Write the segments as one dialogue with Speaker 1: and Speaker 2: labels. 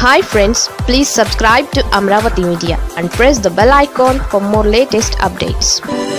Speaker 1: hi friends please subscribe to Amaravati media and press the bell icon for more latest updates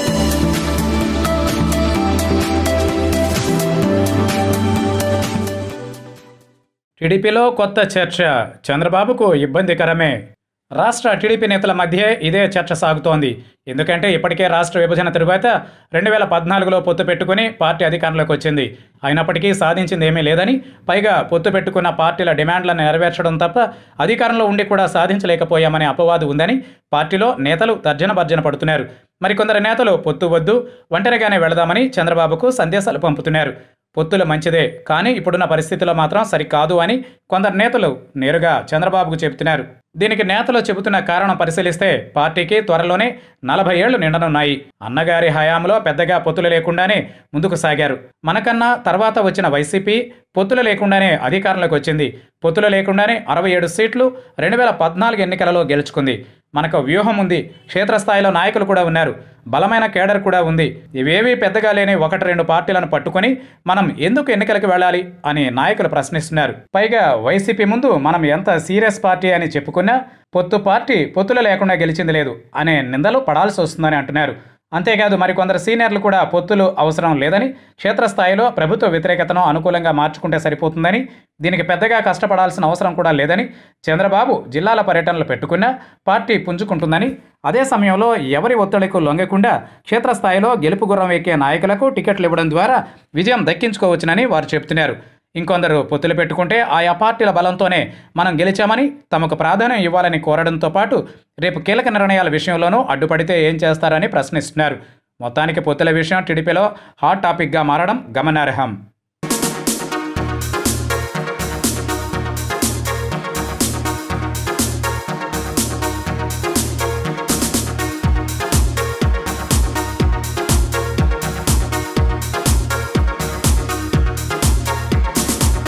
Speaker 2: టీడీపీలో కొత్త చర్చ చంద్రబాబుకు ఇబ్బందికరమే రాష్ట్ర టీడీపీ నేతల మధ్య ఇదే చర్చ సాగుతోంది ఎందుకంటే ఇప్పటికే రాష్ట్ర విభజన తరువాత రెండు వేల పద్నాలుగులో పొత్తు పెట్టుకుని పార్టీ అధికారంలోకి వచ్చింది అయినప్పటికీ సాధించింది ఏమీ లేదని పైగా పొత్తు పెట్టుకున్న పార్టీల డిమాండ్లను నెరవేర్చడం తప్ప అధికారంలో ఉండి కూడా సాధించలేకపోయామనే అపవాదు ఉందని పార్టీలో నేతలు తర్జన భర్జన పడుతున్నారు మరికొందరు నేతలు పొత్తు వద్దు ఒంటరిగానే వెళదామని చంద్రబాబుకు సందేశాలు పంపుతున్నారు పొత్తులు మంచిదే కానీ ఇప్పుడున్న పరిస్థితిలో మాత్రం సరికాదు అని కొందరు నేతలు నేరుగా చంద్రబాబుకు చెబుతున్నారు దీనికి నేతలు చెబుతున్న కారణం పరిశీలిస్తే పార్టీకి త్వరలోనే నలభై ఏళ్లు నిండనున్నాయి అన్నగారి హయాంలో పెద్దగా పొత్తులు లేకుండానే ముందుకు సాగారు మనకన్నా తర్వాత వచ్చిన వైసీపీ పొత్తులు లేకుండానే అధికారంలోకి వచ్చింది పొత్తులు లేకుండానే అరవై ఏడు సీట్లు రెండు వేల పద్నాలుగు ఎన్నికలలో గెలుచుకుంది మనకు వ్యూహం ఉంది క్షేత్రస్థాయిలో నాయకులు కూడా ఉన్నారు బలమైన కేడర్ కూడా ఉంది ఇవేవీ పెద్దగా లేని ఒకటి రెండు పార్టీలను పట్టుకొని మనం ఎందుకు ఎన్నికలకు వెళ్ళాలి అని నాయకులు ప్రశ్నిస్తున్నారు పైగా వైసీపీ ముందు మనం ఎంత సీరియస్ పార్టీ అని చెప్పుకున్నా పొత్తు పార్టీ పొత్తులు లేకుండా గెలిచింది లేదు అనే నిందలు పడాల్సి వస్తుందని అంటున్నారు అంతేకాదు మరికొందరు సీనియర్లు కూడా పొత్తులు అవసరం లేదని క్షేత్రస్థాయిలో ప్రభుత్వ వ్యతిరేకతను అనుకూలంగా మార్చుకుంటే సరిపోతుందని దీనికి పెద్దగా కష్టపడాల్సిన అవసరం కూడా లేదని చంద్రబాబు జిల్లాల పర్యటనలు పెట్టుకున్నా పార్టీ పుంజుకుంటుందని అదే సమయంలో ఎవరి ఒత్తిడికు లొంగకుండా క్షేత్రస్థాయిలో గెలుపు గుర్రం ఎక్కే నాయకులకు టికెట్లు ఇవ్వడం ద్వారా విజయం దక్కించుకోవచ్చునని వారు చెబుతున్నారు ఇంకొందరు పొత్తులు పెట్టుకుంటే ఆయా పార్టీల బలంతోనే మనం గెలిచామని తమకు ప్రాధాన్యం ఇవ్వాలని కోరడంతో పాటు రేపు కీలక నిర్ణయాల విషయంలోనూ అడ్డుపడితే ఏం చేస్తారని ప్రశ్నిస్తున్నారు మొత్తానికి పొత్తుల విషయం టీడీపీలో హాట్ టాపిక్గా మారడం గమనార్హం